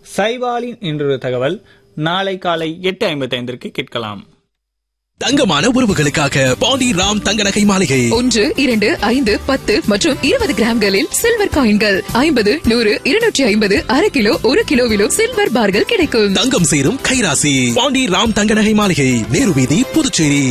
சைவாலின் இன்றொரு தகவல் நாளை காலை எட்டு ஐம்பத்தைந்திற்கு கேட்கலாம் தங்கமான உறவுகளுக்காக பாண்டி ராம் தங்க நகை மாளிகை ஒன்று இரண்டு ஐந்து பத்து மற்றும் இருபது கிராம்களில் சில்வர் காயின்கள் ஐம்பது நூறு இருநூற்றி ஐம்பது அரை கிலோ ஒரு கிலோவிலும் சில்வர் பார்கள் கிடைக்கும் தங்கம் சேரும் கைராசி பாண்டி ராம் தங்க நகை மாளிகை நேரு வீதி Puducherry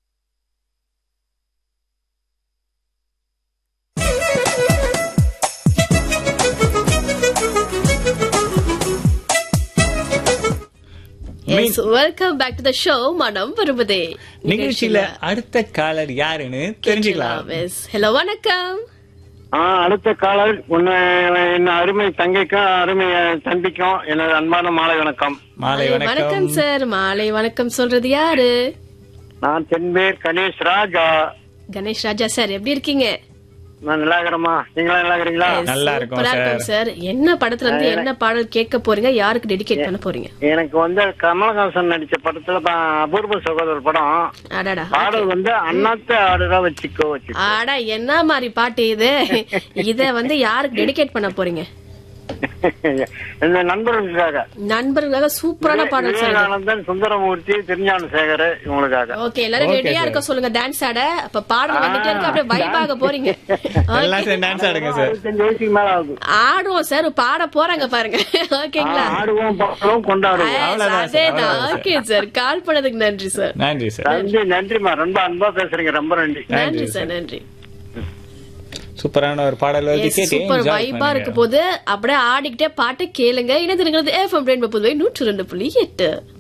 yes welcome back to the show மனம் வருவதே நிகழ்ச்சியில அடுத்த காலர் யாருன்னு தெரிஞ்சுக்கலாம் எஸ் ஹலோ வணக்கம் ஆ அடுத்த காலர் உன்னை என்ன அருமை தங்கைக்கும் அருமை தம்பிக்கும் எனது அன்பான மாலை வணக்கம் மாலை வணக்கம் வணக்கம் சார் மாலை வணக்கம் சொல்றது யாரு நான் தென்பேர் கணேஷ் ராஜா கணேஷ் ராஜா சார் எப்படி இருக்கீங்க நான் நல்லா இருக்கிறேம்மா நீங்களா நல்லா இருக்கிறீங்களா Yes, நல்லா இருக்கோம் சூப்பரா இருக்கும் சார் என்ன படத்துல இருந்து என்ன பாடல் கேட்க போறீங்க யாருக்கு டெடிகேட் பண்ண போறீங்க எனக்கு வந்து கமலஹாசன் நடிச்ச படத்துல ப- அபூர்வ சகோதரர் படம் அடாடா பாடல் வந்து அண்ணாத்த ஆடுறா வச்சுக்கோ வச்சுக்கோ ஆடா என்ன மாதிரி பாட்டு இது இத வந்து யாருக்கு டெடிகேட் பண்ண போறீங்க இந்த நண்பர்களுக்காக நண்பர்களுக்காக சூப்பரான பாடல் சார் இது. விவேகானந்தன் சுந்தரமூர்த்தி திருஞான சேகர் இவங்களுக்காக ஓகே எல்லாரும் Okay, ரெடியா sir. இருக்க சொல்லுங்க டான்ஸ் ஆட அப்ப பாடல் வந்துட்டே இருக்கு அப்படியே வைபாக போறீங்க எல்லாம் Okay. சேர்ந்து டான்ஸ் ஆடுங்க சார் அறுபத்தஞ்சு வயசுக்கு மேல ஆகுது ஆடுவோம் சார் பாட போறாங்க பாருங்க ஓகேங்களா ஆடுவோம் பாடுவோம் கொண்டாடுவோம் அவ்வளவுதான் sir, அதேதான் அவ்வளவுதான் ஓகே சார் கால் பண்ணதுக்கு நன்றி சார் நன்றி சார் நன்றி நன்றிமா ரொம்ப அன்பா பேசுறீங்க ரொம்ப நன்றி நன்றி சார் நன்றி சூப்பரான ஒரு பாடல் வந்து கேட்டு சூப்பர் enjoy வைபா இருக்க பண்ணுங்க. போது அப்படியே ஆடிக்கிட்டே பாட்டு கேளுங்க இணைந்திருக்கிறது எஃப்எம் ரெண்டு புதுவை நூற்று ரெண்டு புள்ளி எட்டு